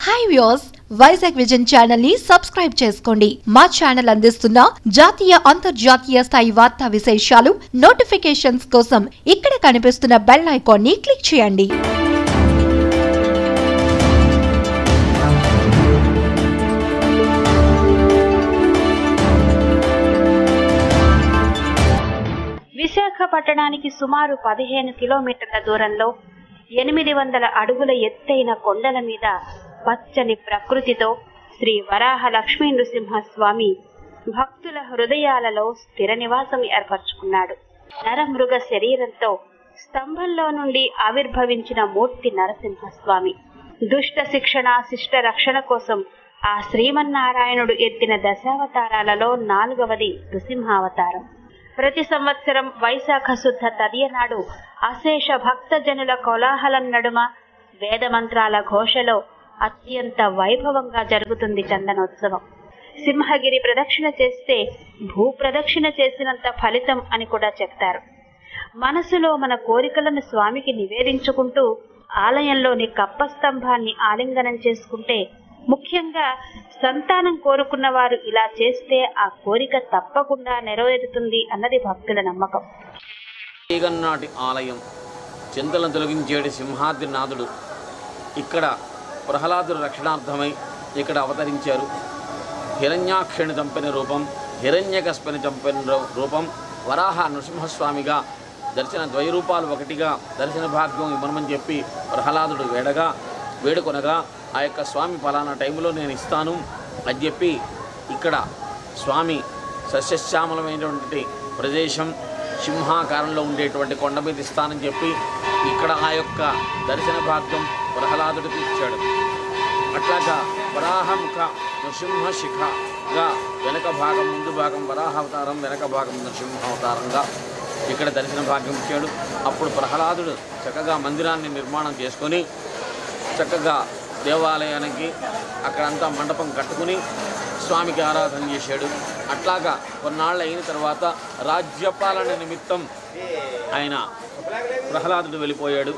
hi views Vizag vision channel ని subscribe చేసుకోండి మా ఛానల్ అందిస్తున్న జాతీయ అంతర్జాతీయ స్థాయి వార్తా విశేషాలు నోటిఫికేషన్స్ కోసం ఇక్కడ కనిపిస్తున్న బెల్ ఐకాన్ ని క్లిక్ చేయండి విశాఖపట్టణానికి సుమారు పదిహేను కిలోమీటర్ల దూరంలో ఎనిమిది వందల అడుగుల ఎత్తైన కొండల మీద పచ్చని ప్రకృతితో శ్రీ వరాహ లక్ష్మీ నృసింహస్వామి భక్తుల హృదయాలలో స్థిర నివాసం ఏర్పరచుకున్నాడు నరమృగ శరీరంతో స్తంభంలో నుండి ఆవిర్భవించిన మూర్తి నరసింహస్వామి దుష్ట శిక్షణ శిష్ట రక్షణ కోసం ఆ శ్రీమన్నారాయణుడు ఎత్తిన దశావతారాలలో నాలుగవది నృసింహావతారం ప్రతి సంవత్సరం వైశాఖ శుద్ధ తదియ నాడు అశేష భక్తజనుల కోలాహలం నడుమ వేద మంత్రాల ఘోషలో అత్యంత వైభవంగా జరుగుతుంది చందనోత్సవం సింహగిరి ప్రదక్షిణ చేస్తే భూ ప్రదక్షిణ చేసినంత ఫలితం అని కూడా చెప్తారు మనసులో మన కోరికలను స్వామికి నివేదించుకుంటూ ఆలయంలోని కప్ప స్తంభాన్ని ఆలింగనం చేసుకుంటే ముఖ్యంగా సంతానం కోరుకున్న వారు ఇలా చేస్తే ఆ కోరిక తప్పకుండా నెరవేరుతుంది అన్నది భక్తుల నమ్మకం ఈగన్నాటి ఆలయం చింతలను తొలగించేటి సింహాద్రినాథుడు ఇక్కడ ప్రహ్లాదుడు రక్షణార్థమై ఇక్కడ అవతరించారు హిరణ్యాక్షిని చంపిన రూపం హిరణ్యకస్పిని చంపిన రూ- రూపం వరాహ నృసింహస్వామిగా దర్శన ద్వైరూపాలు ఒకటిగా దర్శన భాగ్యం ఇవ్వమని చెప్పి ప్రహ్లాదుడు వేడగా వేడుకొనగా ఆ యొక్క స్వామి ఫలానా టైంలో నేను ఇస్తాను అని చెప్పి ఇక్కడ స్వామి సస్యశ్యామలమైనటువంటి ప్రదేశం సింహాకారంలో ఉండేటువంటి కొండ మీద ఇస్తానని చెప్పి ఇక్కడ ఆ యొక్క దర్శన భాగ్యం ప్రహ్లాదుడికి ఇచ్చాడు అట్లాగా వరాహముఖ నృసింహ శిఖగా వెనక భాగం ముందు భాగం వరాహ అవతారం వెనక భాగం నృసింహ అవతారంగా ఇక్కడ దర్శన భాగ్యం ఇచ్చాడు అప్పుడు ప్రహ్లాదుడు చక్కగా మందిరాన్ని నిర్మాణం చేసుకొని చక్కగా దేవాలయానికి అక్కడంతా మండపం కట్టుకుని స్వామికి ఆరాధన చేశాడు అట్లాగా కొన్నాళ్ళు అయిన తర్వాత రాజ్యపాలన నిమిత్తం ఆయన ప్రహ్లాదుడు వెళ్ళిపోయాడు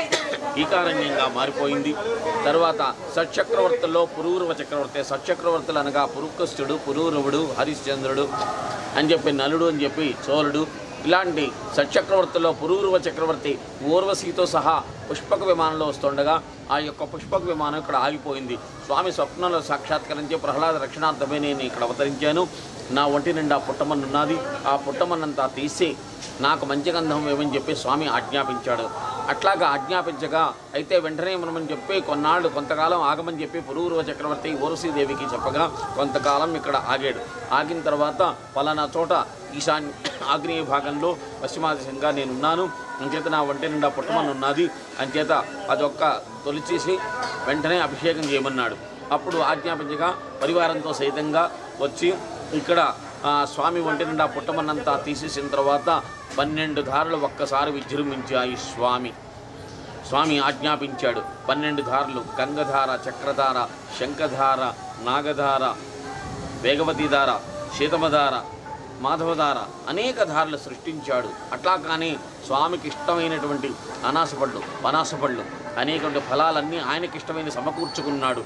ఈకారణ్యంగా మారిపోయింది తర్వాత సచక్రవర్తుల్లో పురూరవ చక్రవర్తి సచక్రవర్తులు అనగా పురుకస్తుడు పురూరవుడు హరిశ్చంద్రుడు అని చెప్పి నలుడు అని చెప్పి చోళుడు ఇలాంటి సచక్రవర్తుల్లో పురూరవ చక్రవర్తి ఊర్వశితో సహా పుష్పక విమానంలో వస్తుండగా ఆ యొక్క పుష్పక విమానం ఇక్కడ ఆగిపోయింది స్వామి స్వప్నంలో సాక్షాత్కరించి ప్రహ్లాద రక్షణార్థమే నేను ఇక్కడ అవతరించాను నా ఒంటి నిండా పుట్టమన్నున్నది ఆ పుట్టమన్నంతా తీసి నాకు మంచి గంధం ఏమని చెప్పి స్వామి ఆజ్ఞాపించాడు అట్లాగా ఆజ్ఞాపించగా అయితే వెంటనే మనమని చెప్పి కొన్నాళ్ళు కొంతకాలం ఆగమని చెప్పి పురూరవ చక్రవర్తి ఓరసీదేవికి చెప్పగా కొంతకాలం ఇక్కడ ఆగాడు ఆగిన తర్వాత పలానా చోట ఈశాన్య ఆగ్నేయ భాగంలో పశ్చిమాదిశంగా నేనున్నాను అంచేత నా ఒంటి నిండా పుట్టమని ఉన్నది అంచేత అదొక్క తొలిచేసి వెంటనే అభిషేకం చేయమన్నాడు అప్పుడు ఆజ్ఞాపించగా పరివారంతో సహితంగా వచ్చి ఇక్కడ ఆ, స్వామి ఒంటి నిండా పుట్టమన్నంతా తీసేసిన తర్వాత పన్నెండు ధారలు ఒక్కసారి విజృంభించాయి స్వామి స్వామి ఆజ్ఞాపించాడు పన్నెండు ధారలు గంగధార చక్రధార శంఖధార నాగధార వేగవతిధార శీతమధార మాధవధార అనేక ధారలు సృష్టించాడు అట్లా కానీ స్వామికి ఇష్టమైనటువంటి అనాసపళ్ళు పనాసపళ్ళు అనేక ఫలాలన్నీ ఆయనకి ఇష్టమైన సమకూర్చుకున్నాడు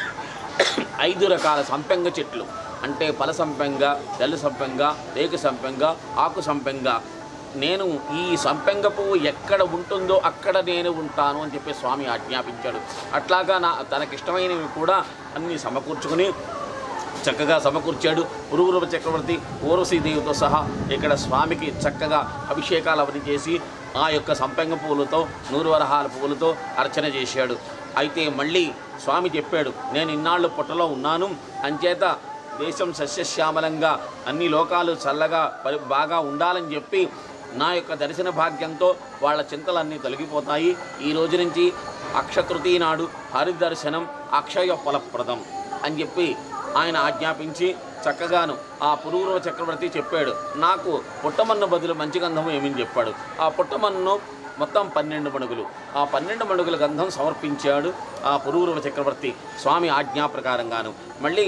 ఐదు రకాల సంపెంగ చెట్లు అంటే పల సంపెంగ తెల్ల సంపెంగ రేక సంపెంగ ఆకు సంపెంగ నేను ఈ సంపెంగ పువ్వు ఎక్కడ ఉంటుందో అక్కడ నేను ఉంటాను అని చెప్పి స్వామి ఆజ్ఞాపించాడు అట్లాగా నా తనకిష్టమైనవి కూడా అన్నీ సమకూర్చుకుని చక్కగా సమకూర్చాడు పురుగురవ చక్రవర్తి ఊర్వశీదేవితో సహా ఇక్కడ స్వామికి చక్కగా అభిషేకాలు అవన్నీ చేసి ఆ యొక్క సంపెంగ పువ్వులతో నూరు వరహాల పువ్వులతో అర్చన చేశాడు అయితే మళ్ళీ స్వామి చెప్పాడు నేను ఇన్నాళ్ళు పుట్టలో ఉన్నాను అంచేత దేశం సస్యశ్యామలంగా అన్ని లోకాలు చల్లగా పరి బాగా ఉండాలని చెప్పి నా యొక్క దర్శన భాగ్యంతో వాళ్ళ చింతలన్నీ తొలగిపోతాయి ఈ రోజు నుంచి అక్షతృతీ నాడు హరిదర్శనం అక్షయ ఫలప్రదం అని చెప్పి ఆయన ఆజ్ఞాపించి చక్కగాను ఆ పురూరవ చక్రవర్తి చెప్పాడు నాకు పుట్టమన్న బదులు మంచి గంధం ఏమని చెప్పాడు ఆ పుట్టమన్ను మొత్తం పన్నెండు మణుగులు ఆ పన్నెండు మణుగుల గంధం సమర్పించాడు ఆ పురూరవ చక్రవర్తి స్వామి ఆజ్ఞా ప్రకారంగాను మళ్ళీ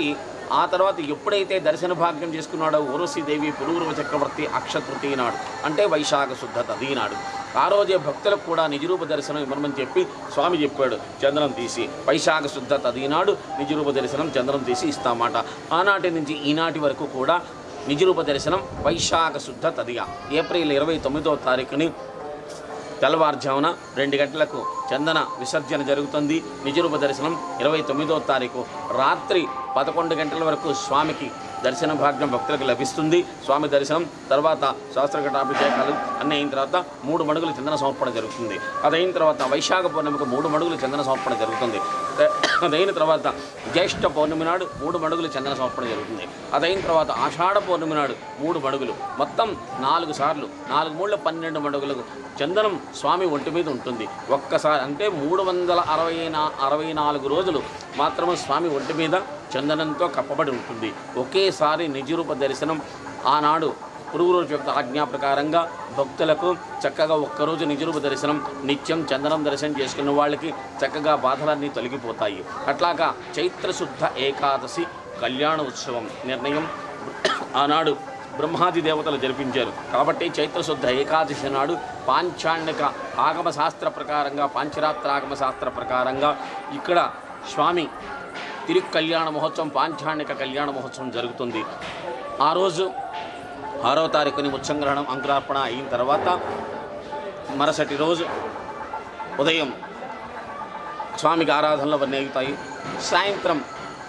ఆ తర్వాత ఎప్పుడైతే దర్శన భాగ్యం చేసుకున్నాడో దేవి పురూరవ చక్రవర్తి అక్షతృతీ నాడు అంటే వైశాఖ శుద్ధ తదీ నాడు ఆ రోజే భక్తులకు కూడా నిజరూప దర్శనం ఇవ్వమని చెప్పి స్వామి చెప్పాడు చంద్రం తీసి వైశాఖ శుద్ధ తదీ నాడు నిజరూప దర్శనం చంద్రం తీసి ఇస్తామాట ఆనాటి నుంచి ఈనాటి వరకు కూడా నిజరూప దర్శనం వైశాఖ శుద్ధ తదిగా ఏప్రిల్ ఇరవై తొమ్మిదవ తారీఖుని తెల్లవారుజామున రెండు గంటలకు చందన విసర్జన జరుగుతుంది నిజరూప దర్శనం ఇరవై తొమ్మిదో తారీఖు రాత్రి పదకొండు గంటల వరకు స్వామికి దర్శన భాగ్యం భక్తులకు లభిస్తుంది స్వామి దర్శనం తర్వాత శాస్త్రఘటాభిషేకాలు అన్నీ అయిన తర్వాత మూడు మడుగులు చందన సమర్పణ జరుగుతుంది అదైన తర్వాత వైశాఖ పౌర్ణమికి మూడు మడుగులు చందన సమర్పణ జరుగుతుంది అదైన తర్వాత జ్యేష్ఠ పౌర్ణమి నాడు మూడు మడుగులు చందన సమర్పణ జరుగుతుంది అదైన తర్వాత ఆషాఢ పౌర్ణమి నాడు మూడు మడుగులు మొత్తం నాలుగు సార్లు నాలుగు మూడు పన్నెండు మడుగులకు చందనం స్వామి ఒంటి మీద ఉంటుంది ఒక్కసారి అంటే మూడు వందల అరవై నా అరవై నాలుగు రోజులు మాత్రమే స్వామి ఒంటి మీద చందనంతో కప్పబడి ఉంటుంది ఒకేసారి నిజరూప దర్శనం ఆనాడు పురుగురు యొక్క ఆజ్ఞా ప్రకారంగా భక్తులకు చక్కగా ఒక్కరోజు నిజరూప దర్శనం నిత్యం చందనం దర్శనం చేసుకున్న వాళ్ళకి చక్కగా బాధలన్నీ తొలగిపోతాయి అట్లాగా చైత్రశుద్ధ ఏకాదశి కళ్యాణ ఉత్సవం నిర్ణయం ఆనాడు బ్రహ్మాది దేవతలు జరిపించారు కాబట్టి చైత్రశుద్ధ ఏకాదశి నాడు పాంచాణిక ఆగమ శాస్త్ర ప్రకారంగా పాంచరాత్ర ఆగమ శాస్త్ర ప్రకారంగా ఇక్కడ స్వామి తిరు కళ్యాణ మహోత్సవం పాంచాణిక కళ్యాణ మహోత్సవం జరుగుతుంది ఆ రోజు ఆరో తారీఖుని ఉత్సంగ్రహణం అంకురార్పణ అయిన తర్వాత మరుసటి రోజు ఉదయం స్వామికి ఆరాధనలు వర్ణేగుతాయి సాయంత్రం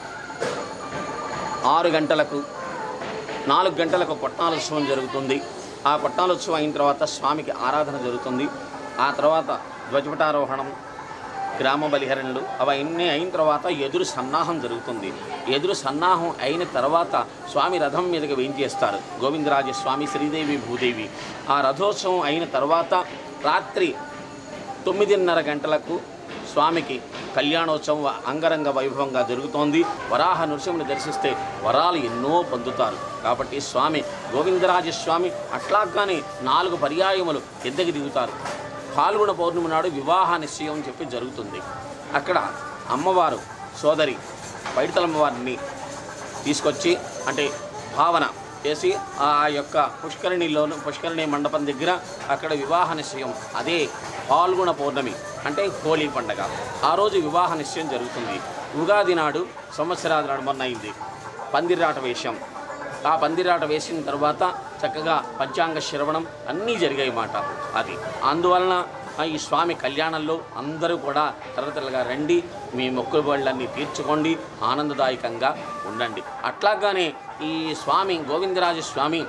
ఆరు గంటలకు నాలుగు గంటలకు పట్నాలోత్సవం జరుగుతుంది ఆ పట్నాలోత్సవం అయిన తర్వాత స్వామికి ఆరాధన జరుగుతుంది ఆ తర్వాత ధ్వజపటారోహణం గ్రామ బలిహరణలు అవన్నీ అయిన తర్వాత ఎదురు సన్నాహం జరుగుతుంది ఎదురు సన్నాహం అయిన తర్వాత స్వామి రథం మీదకి వేయించేస్తారు గోవిందరాజ స్వామి శ్రీదేవి భూదేవి ఆ రథోత్సవం అయిన తర్వాత రాత్రి తొమ్మిదిన్నర గంటలకు స్వామికి కళ్యాణోత్సవం అంగరంగ వైభవంగా జరుగుతోంది వరాహ నృసింహుని దర్శిస్తే వరాలు ఎన్నో పొందుతారు కాబట్టి స్వామి గోవిందరాజ స్వామి అట్లాగానే నాలుగు పర్యాయములు ఎద్దకి దిగుతారు పాల్గొన పౌర్ణమి నాడు వివాహ నిశ్చయం అని చెప్పి జరుగుతుంది అక్కడ అమ్మవారు సోదరి పైడితలమ్మవారిని తీసుకొచ్చి అంటే భావన చేసి ఆ యొక్క పుష్కరిణిలోను పుష్కరిణి మండపం దగ్గర అక్కడ వివాహ నిశ్చయం అదే పాల్గొన పౌర్ణమి అంటే హోలీ పండగ ఆ రోజు వివాహ నిశ్చయం జరుగుతుంది ఉగాది నాడు సంవత్సరాది నాడు మొన్న అయింది పందిరాట వేషం ఆ పందిరాట వేసిన తర్వాత చక్కగా పంచాంగ శ్రవణం అన్నీ జరిగాయి మాట అది అందువలన ఆ ఈ స్వామి కళ్యాణంలో అందరూ కూడా తరతరలుగా రండి మీ మొక్కుబళ్ళన్నీ తీర్చుకోండి ఆనందదాయకంగా ఉండండి అట్లాగానే ఈ స్వామి గోవిందరాజ స్వామి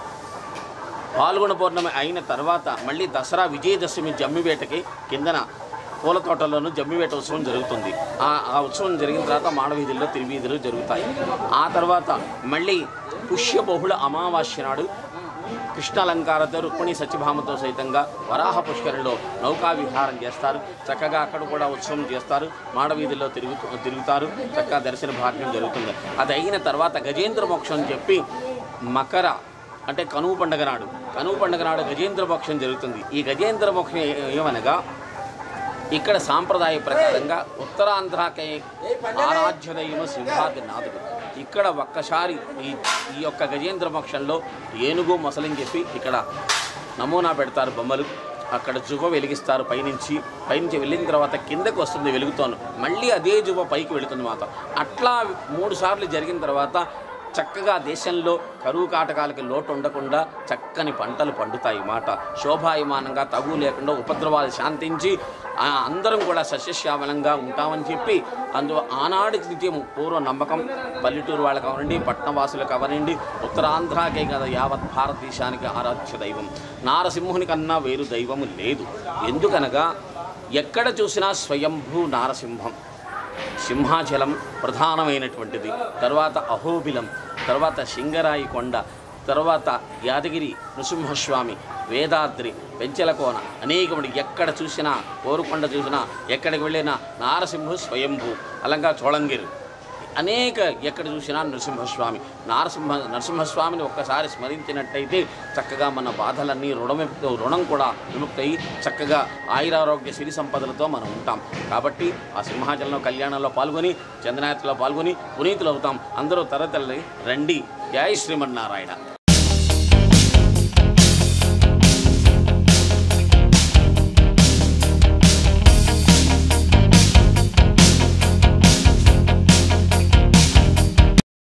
పాల్గొన పౌర్ణమి అయిన తర్వాత మళ్ళీ దసరా విజయదశమి జమ్మివేటకి కిందన పూల తోటలోనూ జమ్మివేట ఉత్సవం జరుగుతుంది ఆ ఆ ఉత్సవం జరిగిన తర్వాత మాడవీధుల్లో తిరువీధులు జరుగుతాయి ఆ తర్వాత మళ్ళీ పుష్యబహుళ అమావాస్య నాడు కృష్ణాలంకారతో రుక్మిణి సత్యభామతో సైతంగా వరాహ పుష్కరిలో నౌకా విహారం చేస్తారు చక్కగా అక్కడ కూడా ఉత్సవం చేస్తారు మాడవీధిలో తిరుగుతూ తిరుగుతారు చక్కగా దర్శన భాగ్యం జరుగుతుంది అది అయిన తర్వాత గజేంద్ర మోక్షం అని చెప్పి మకర అంటే కనువు పండగ నాడు కనువు పండగ నాడు గజేంద్ర మోక్షం జరుగుతుంది ఈ గజేంద్ర మోక్షం ఏ- ఏమనగా ఇక్కడ సాంప్రదాయ ప్రకారంగా ఉత్తరాంధ్రకే ఆరాధ్య దైవం సింహాద్రి నాథుడు ఇక్కడ ఒక్కసారి ఈ ఈ యొక్క గజేంద్ర మోక్షంలో ఏనుగు మొసలని చెప్పి ఇక్కడ నమూనా పెడతారు బొమ్మలు అక్కడ జువ వెలిగిస్తారు పైనుంచి పైనుంచి వెళ్ళిన తర్వాత కిందకు వస్తుంది వెలుగుతోను మళ్ళీ అదే జువ పైకి వెళుతుంది మాత అట్లా మూడు సార్లు జరిగిన తర్వాత చక్కగా దేశంలో కరువు కాటకాలకి లోటు ఉండకుండా చక్కని పంటలు పండుతాయి మాట శోభాయమానంగా తగు లేకుండా ఉపద్రవాలు శాంతించి ఆ అందరం కూడా సస్యశ్యామలంగా ఉంటామని చెప్పి అందు ఆనాటి నుంచి పూర్వ నమ్మకం పల్లెటూరు వాళ్ళకి అవనండి పట్టణవాసులకు అవనండి ఉత్తరాంధ్రాకే కదా యావత్ భారతదేశానికి ఆరాధ్య దైవం నారసింహుని కన్నా వేరు దైవము లేదు ఎందుకనగా ఎక్కడ చూసినా స్వయంభూ నారసింహం సింహాచలం ప్రధానమైనటువంటిది తర్వాత అహోబిలం తర్వాత సింగరాయి కొండ తర్వాత యాదగిరి నృసింహస్వామి వేదాద్రి పెంచలకోన అనేకమంది ఎక్కడ చూసినా కోరుకొండ చూసినా ఎక్కడికి వెళ్ళినా నారసింహు స్వయంభూ అలంగా చోళంగిరి అనేక ఎక్కడ చూసినా నరసింహస్వామి నారసింహ నరసింహస్వామిని ఒక్కసారి స్మరించినట్టయితే చక్కగా మన బాధలన్నీ రుణం రుణం కూడా విముక్తయి చక్కగా ఆయురారోగ్య సిరి సంపదలతో మనం ఉంటాం కాబట్టి ఆ సింహాచలం కళ్యాణంలో పాల్గొని చందనాయత్రలో పాల్గొని పునీతులు అవుతాం అందరూ తరతల్లి రండి జై శ్రీమన్నారాయణ